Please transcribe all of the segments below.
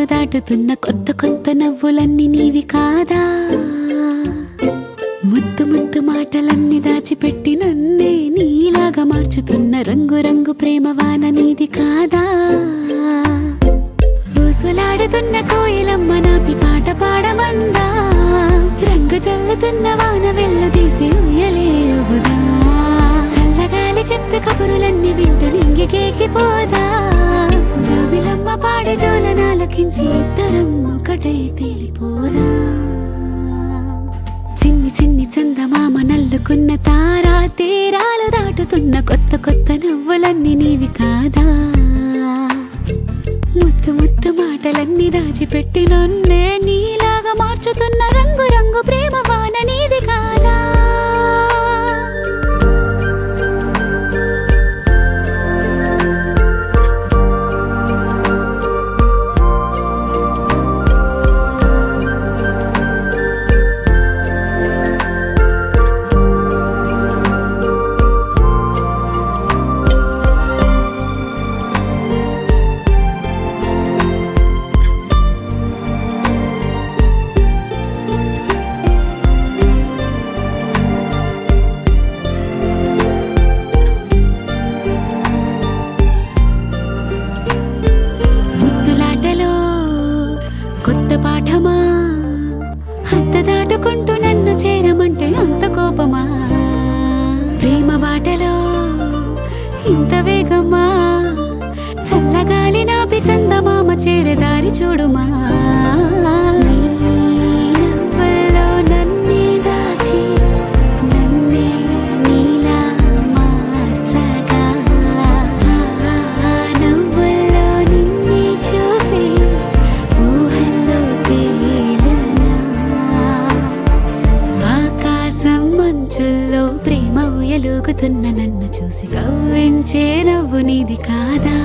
దాటుతున్న కొత్త కొత్త నవ్వులన్నీ నీవి కాదా ముద్దు ముద్దు మాటలన్నీ దాచిపెట్టి నన్నే నీలాగా మార్చుతున్న రంగు రంగు ప్రేమ వాన నీది కాదా ఊసులాడుతున్న కోయిలమ్మ నాపి పాట పాడమందా రంగు చల్లుతున్న వాన వెళ్ళదీసి ఉయ్యలేరుగుదా చల్లగాలి చెప్పే కబురులన్నీ వింటూ నింగికేకిపోదా జాబిలమ్మ పాడే జోలనాలకించి ఇద్దరం ఒకటై తేలిపోదా చిన్ని చిన్ని చందమామ నల్లుకున్న తారా తీరాలు దాటుతున్న కొత్త కొత్త నవ్వులన్నీ నీవి కాదా ముత్తు ముత్తు మాటలన్నీ దాచిపెట్టి నన్నే నీలాగా మార్చుతున్న రంగు రంగు ప్రేమ వాన నీది కాదా ముద్దులాటలో కొత్త పాఠమా హద్ద దాటుకుంటూ నన్ను చేరమంటే అంత కోపమా ప్రేమ బాటలో ఇంత వేగమా చల్లగాలి నాపి చందమామ చేరదారి చూడుమా నీ నవ్వుల్లో నన్నే దాచి నన్నే నీలా మార్చగా నవ్వుల్లో నిన్నే చూసి ఊహల్లో తేలనా ఆకాశం మంచుల్లో ప్రేమ ఉయలుగుతున్న నన్ను చూసి కవ్వించే నవ్వు నీది కాదా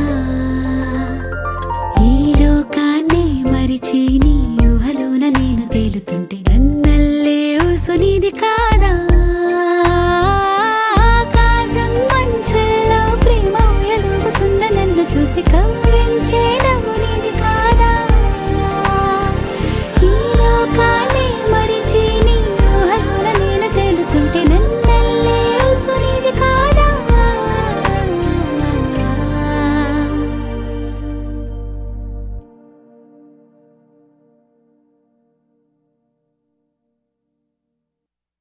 ఈ లోకాన్నే మరిచి నీ ఊహలోన నేను తేలుతుంటే